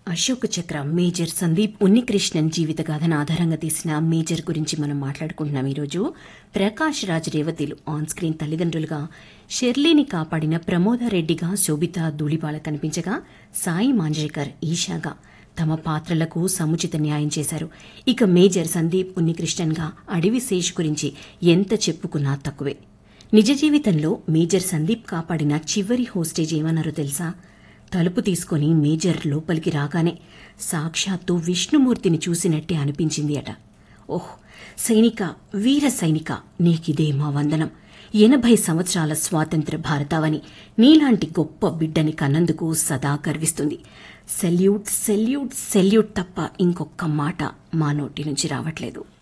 Ashok Chakra major Sandeep Unnikrishnan జీవిత గాథను ఆధారంగా తీసిన మేజర్ గురించి మనం మాట్లాడుకుంటున్నాం ఈరోజు ప్రకాష్ రాజ్ రేవతిలు ఆన్ స్క్రీన్ తల్లిదండ్రులుగా షెర్లీని కాపాడిన ప్రమోదారెడ్డిగా శోభిత ధూళిపాల కనిపించగా సాయి మాంజేకర్ ఈషాగా తమ పాత్రలకు సముచిత న్యాయం చేశారు ఇక మేజర్ సందీప్ ఉన్నికృష్ణన్గా అడవి శేష్ గురించి ఎంత చెప్పుకున్నా తక్కువే నిజ జీవితంలో మేజర్ సందీప్ కాపాడిన చివరి హోస్టేజ్ ఏమన్నారో తెలుసా తలుపు తీసుకుని మేజర్ లోపలికి రాగానే సాక్షాత్తు విష్ణుమూర్తిని చూసినట్టే అనిపించింది అట ఓహ్ సైనిక వీర సైనిక నీకిదే మా వందనం ఎనభై సంవత్సరాల స్వాతంత్ర భారతావని నీలాంటి గొప్ప బిడ్డని కన్నందుకు సదా గర్విస్తుంది సెల్యూట్ సెల్యూట్ సెల్యూట్ తప్ప ఇంకొక్క మాట మా నోటి నుంచి రావట్లేదు